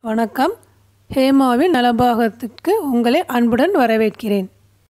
வணக்கம் ஹேமாவின் நலபாகத்திற்கு உங்களை அன்புடன் வரவேற்கிறேன்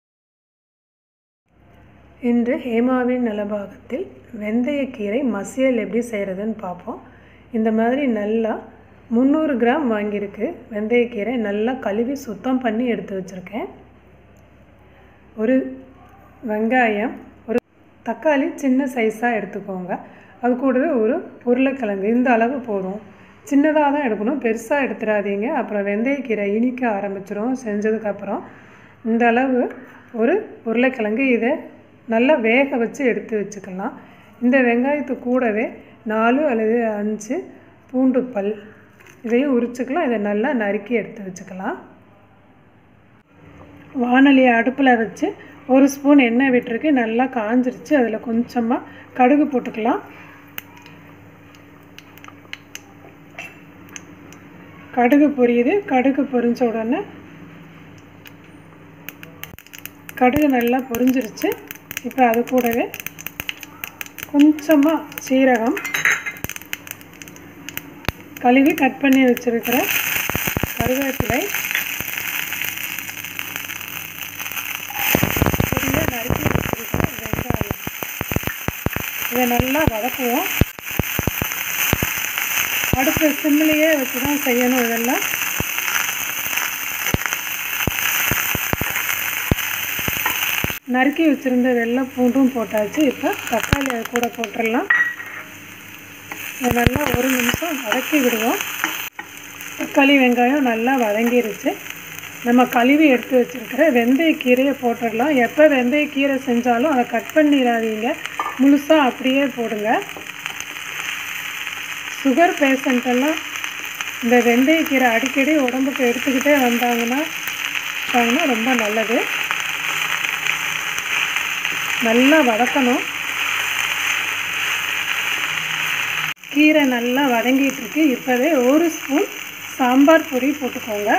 இன்று ஹேமாவின் நலபாகத்தில் வெந்தயக்கீரை மசியல் எப்படி செய்கிறதுன்னு பார்ப்போம் இந்த மாதிரி நல்லா முந்நூறு கிராம் வாங்கியிருக்கு வெந்தயக்கீரை நல்லா கழுவி சுத்தம் பண்ணி எடுத்து வச்சுருக்கேன் ஒரு வெங்காயம் ஒரு தக்காளி சின்ன சைஸாக எடுத்துக்கோங்க அது கூடவே ஒரு உருளைக்கிழங்கு இந்த அளவு போதும் சின்னதாக தான் எடுக்கணும் பெருசாக எடுத்துடாதீங்க அப்புறம் வெந்தயக்கீரை இனிக்க ஆரம்பிச்சிரும் செஞ்சதுக்கப்புறம் இந்த அளவு ஒரு உருளைக்கிழங்கு இதை நல்லா வேக வச்சு எடுத்து வச்சுக்கலாம் இந்த வெங்காயத்து கூடவே நாலு அல்லது அஞ்சு பூண்டு பல் இதையும் உரிச்சுக்கலாம் இதை நல்லா நறுக்கி எடுத்து வச்சுக்கலாம் வானொலியை அடுப்பில் வச்சு ஒரு ஸ்பூன் எண்ணெய் விட்டுருக்கு நல்லா காஞ்சிருச்சு அதில் கொஞ்சமாக கடுகு போட்டுக்கலாம் கடுகு பொரியுது கடுகு பொரிஞ்ச உடனே கடுகு நல்லா பொரிஞ்சிருச்சு இப்போ அது கூடவே கொஞ்சமாக சீரகம் கழுவி கட் பண்ணி வச்சுருக்கிற கருவேப்பிலை பொடியாக நறுக்கி வச்சுருக்கிற வெங்காயம் இதை நல்லா வதக்குவோம் அடுப்பு சிம்மிலேயே வச்சு தான் செய்யணும் இதெல்லாம் நறுக்கி வச்சுருந்த வெள்ளை பூண்டும் போட்டாச்சு இப்போ தக்காளி அது கூட போட்டுடலாம் இதை நல்லா ஒரு நிமிஷம் வதக்கி விடுவோம் தக்காளி வெங்காயம் நல்லா வதங்கிருச்சு நம்ம கழுவி எடுத்து வச்சுருக்கிற வெந்தயக்கீரையை போட்டுடலாம் எப்போ வெந்தயக்கீரை செஞ்சாலும் அதை கட் பண்ணிடாதீங்க முழுசாக அப்படியே போடுங்க சுகர் பேஷண்ட்டெல்லாம் இந்த வெந்தயக்கீரை அடிக்கடி உடம்புக்கு எடுத்துக்கிட்டே வந்தாங்கன்னா வந்தாங்கன்னா ரொம்ப நல்லது நல்லா வதக்கணும் கீரை நல்லா வதங்கிட்டு இருக்கு இப்போவே ஒரு ஸ்பூன் சாம்பார் பொடி போட்டுக்கோங்க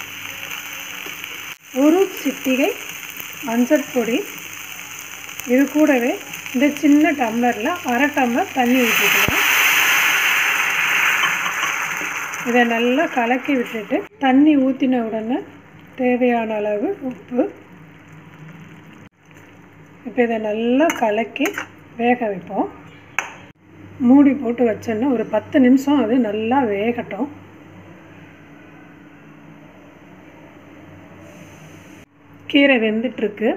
ஒரு சிட்டிகை மஞ்சள் பொடி இது கூடவே இந்த சின்ன டம்ளரில் அரை டம்ளர் தண்ணி ஊற்றிக்கலாம் இதை நல்லா கலக்கி விட்டுட்டு தண்ணி ஊற்றின உடனே தேவையான அளவு உப்பு இப்போ இதை நல்லா கலக்கி வேக வைப்போம் மூடி போட்டு வச்சோன்னா ஒரு பத்து நிமிஷம் அது நல்லா வேகட்டும் கீரை வெந்துட்டுருக்கு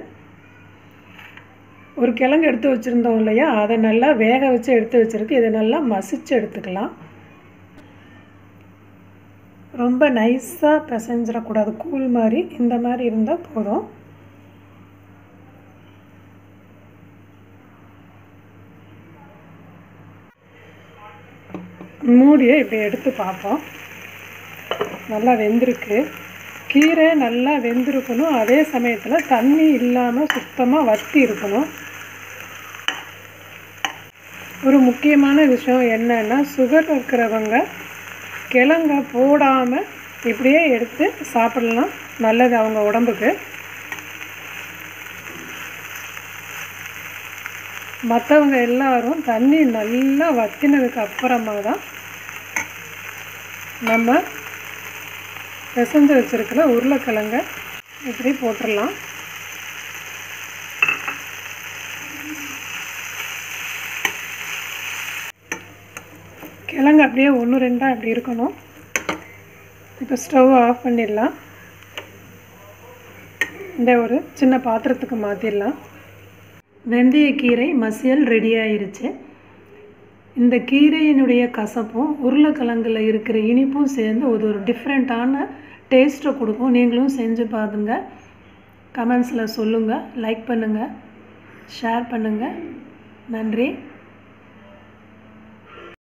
ஒரு கிழங்கு எடுத்து வச்சுருந்தோம் இல்லையா அதை நல்லா வேக வச்சு எடுத்து வச்சுருக்கு இதை நல்லா மசிச்சு எடுத்துக்கலாம் ரொம்ப நைஸாக பிசைஞ்சிடக்கூடாது கூழ் மாதிரி இந்த மாதிரி இருந்தால் போதும் மூடியை இப்படி எடுத்து பார்ப்போம் நல்லா வெந்திருக்கு கீரை நல்லா வெந்திருக்கணும் அதே சமயத்தில் தண்ணி இல்லாமல் சுத்தமாக வத்தி இருக்கணும் ஒரு முக்கியமான விஷயம் என்னன்னா சுகர் இருக்கிறவங்க கிழங்க போடாமல் இப்படியே எடுத்து சாப்பிடலாம் நல்லது அவங்க உடம்புக்கு மற்றவங்க எல்லாரும் தண்ணி நல்லா வத்தினதுக்கு அப்புறமா தான் நம்ம பிசைஞ்சு வச்சுருக்கிற உருளைக்கிழங்க இப்படி போட்டுடலாம் கிழங்கு அப்படியே ஒன்று ரெண்டாக இப்படி இருக்கணும் இப்போ ஸ்டவ் ஆஃப் பண்ணிடலாம் இந்த ஒரு சின்ன பாத்திரத்துக்கு மாற்றிடலாம் வெந்தயக்கீரை மசியல் ரெடி ஆயிருச்சு இந்த கீரையினுடைய கசப்பும் உருளைக்கிழங்குல இருக்கிற இனிப்பும் சேர்ந்து ஒரு ஒரு டிஃப்ரெண்ட்டான டேஸ்ட்டை கொடுக்கும் நீங்களும் செஞ்சு பாருங்க கமெண்ட்ஸில் சொல்லுங்கள் லைக் பண்ணுங்கள் ஷேர் பண்ணுங்கள் நன்றி